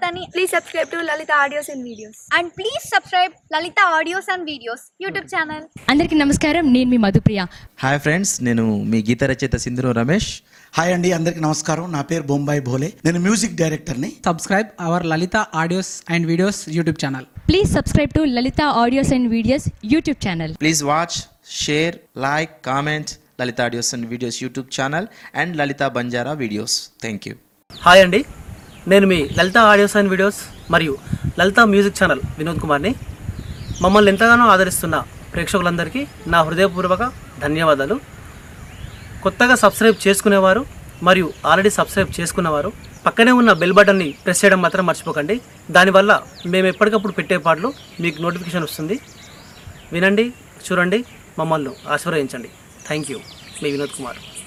అని Please subscribe to Lalita Audios and Videos. And please subscribe Lalitha audios and videos YouTube channel అందరికీ నమస్కారం నేను మీ Madhupriya hi friends నేను మీ గీత రచయిత సింధురు రమేష్ హాయ్ అండి అందరికి నమస్కారం నా పేరు బొంబాయి భోలే నేను మ్యూజిక్ డైరెక్టర్ని subscribe our Lalita audios and videos YouTube channel. Please subscribe to Lalitha audios and videos YouTube channel please watch share like comment Lalitha audios and videos YouTube channel and Lalitha Banjara videos thank you hi అండి నేను మీ Lalitha audios and videos మరియు Lalitha music channel Vinod కుమార్ని మమ్మల్ని ఎంతగానో ఆదరిస్తున్న ప్రేక్షకులందరికీ నా హృదయపూర్వక ధన్యవాదాలు కొత్తగా సబ్స్క్రైబ్ చేసుకునేవారు మరియు ఆల్రెడీ సబ్స్క్రైబ్ చేసుకున్నవారు పక్కనే ఉన్న బెల్ బటన్ని ప్రెస్ చేయడం మాత్రం మర్చిపోకండి దానివల్ల మేము ఎప్పటికప్పుడు పెట్టే పాటలు మీకు నోటిఫికేషన్ వస్తుంది వినండి చూడండి మమ్మల్ని ఆశీర్వదించండి థ్యాంక్ యూ మీ వినోద్ కుమార్